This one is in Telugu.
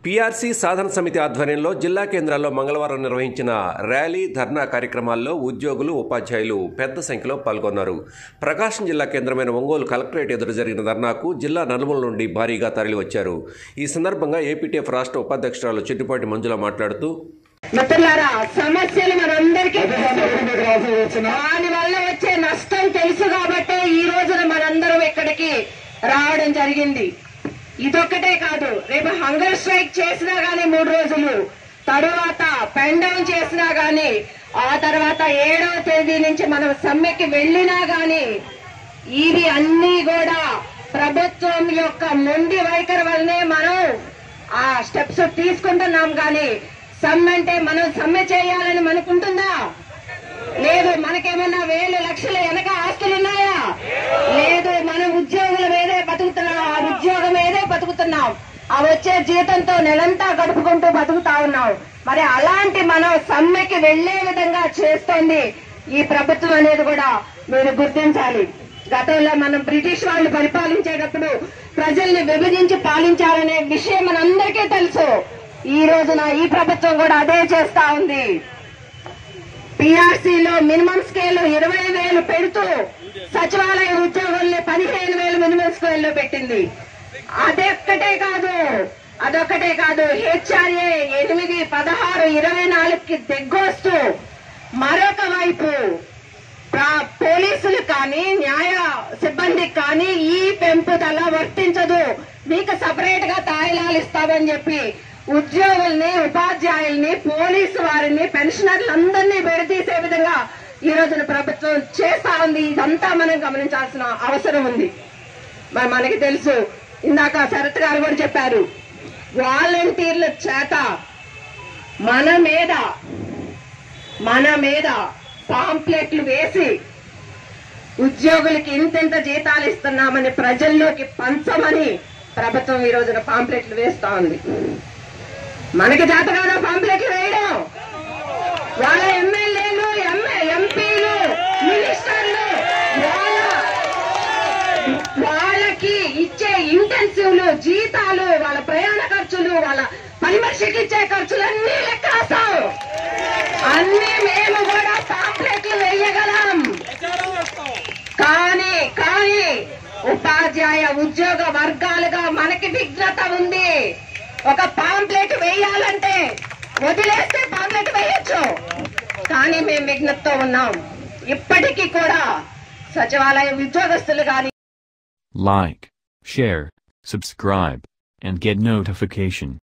పీఆర్సీ సాధన సమితి ఆధ్వర్యంలో జిల్లా కేంద్రాల్లో మంగళవారం నిర్వహించిన ర్యాలీ ధర్నా కార్యక్రమాల్లో ఉద్యోగులు ఉపాధ్యాయులు పెద్ద సంఖ్యలో పాల్గొన్నారు ప్రకాశం జిల్లా కేంద్రమైన ఒంగోలు కలెక్టరేట్ ఎదురు జరిగిన ధర్నాకు జిల్లా నలుమూల నుండి భారీగా తరలివచ్చారు ఈ సందర్భంగా ఏపీటీఎఫ్ రాష్ట్ర ఉపాధ్యక్షురాలు చిట్టుపాటి మంజుల మాట్లాడుతూ మిత్రులారా సమస్యలు మనందరికీ తెలుసు. దాని వల్ల వచ్చే నష్టం తెలుసు కాబట్టే ఈ రోజున మనందరం ఇక్కడికి రావడం జరిగింది ఇదొక్కటే కాదు రేపు హంగర్ స్ట్రైక్ చేసినా గానీ మూడు రోజులు తరువాత పెన్ డౌన్ చేసినా గానీ ఆ తర్వాత ఏడవ తేదీ నుంచి మనం సమ్మెకి వెళ్ళినా గానీ ఇవి అన్ని కూడా ప్రభుత్వం యొక్క మొండి వైఖరి వల్లనే మనం ఆ స్టెప్స్ తీసుకుంటున్నాం గాని సమ్మె అంటే మనం సమ్మె చేయాలని మనకుంటుందా లేదు మనకేమన్నా వేలు లక్షలు వెనక ఆస్తులు ఉన్నాయా లేదు మనం ఉద్యోగుల మీదే బతుకుతున్నాం ఆ ఉద్యోగం మీదే బతుకుతున్నాం ఆ వచ్చే జీతంతో నెలంతా గడుపుకుంటూ బతుకుతా ఉన్నాం మరి అలాంటి మనం సమ్మెకి వెళ్లే విధంగా చేస్తోంది ఈ ప్రభుత్వం అనేది కూడా మీరు గుర్తించాలి గతంలో మనం బ్రిటిష్ వాళ్ళు పరిపాలించేటప్పుడు ప్రజల్ని విభజించి పాలించాలనే విషయం మనందరికీ తెలుసు ఈ రోజున ఈ ప్రభుత్వం కూడా అదే చేస్తా ఉంది పిఆర్సీలో మినిమం స్కేల్ ఇరవై వేలు పెడుతూ సచివాలయ ఉద్యోగుల్ని పదిహేను వేలు మినిమం స్కేల్ లో పెట్టింది అదొక్కటే కాదు అదొక్కటే కాదు హెచ్ఆర్ఏ ఎనిమిది పదహారు ఇరవై నాలుగుకి దిగ్గొస్తూ మరొక వైపు ప్రా- పోలీసులు కానీ న్యాయ సిబ్బందికి కానీ ఈ పెంపుదల వర్తించదు మీకు సపరేట్ గా తాయిలాలు ఇస్తామని చెప్పి ఉద్యోగుల్ని ఉపాధ్యాయుల్ని పోలీసు వారిని పెన్షనర్లందరినీ విడదీసే విధంగా ఈ రోజున ప్రభుత్వం చేస్తా ఉంది ఇదంతా మనం గమనించాల్సిన అవసరం ఉంది మరి మనకి తెలుసు ఇందాక శరత్ గారు కూడా చెప్పారు వాలంటీర్ల చేత మన మీద మన మీద పాంప్లెట్లు వేసి ఉద్యోగులకి ఇంతెంత జీతాలు ఇస్తున్నామని ప్రజల్లోకి పంచమని ప్రభుత్వం ఈ రోజున పాంప్లెట్లు వేస్తా ఉంది మనకి చేత కాదా పాంప్లెట్లు వేయడం వాళ్ళ ఎమ్మెల్యేలు ఎంఏ ఎంపీలు మినిస్టర్లు వాళ్ళ వాళ్ళకి ఇచ్చే ఇంటెన్సివ్లు జీతాలు వాళ్ళ ప్రయాణ ఖర్చులు వాళ్ళ పని మనిషికి ఇచ్చే ఖర్చులన్నీ లెక్కేస్తాం అన్ని మేము కూడా పాంప్లెట్లు వేయగలం కానీ కానీ ఉపాధ్యాయ ఉద్యోగ వర్గాలుగా మనకి విఘ్నత ఉంది ఒక పాంప్లెట్ వేయాలంటే వదిలేస్తే పాంప్లెట్ వేయొచ్చు కానీ మేము విఘ్నతతో ఉన్నాం ఇప్పటికీ కూడా సచివాలయ ఉద్యోగస్తులు కానీ Like, share, subscribe, and get notification.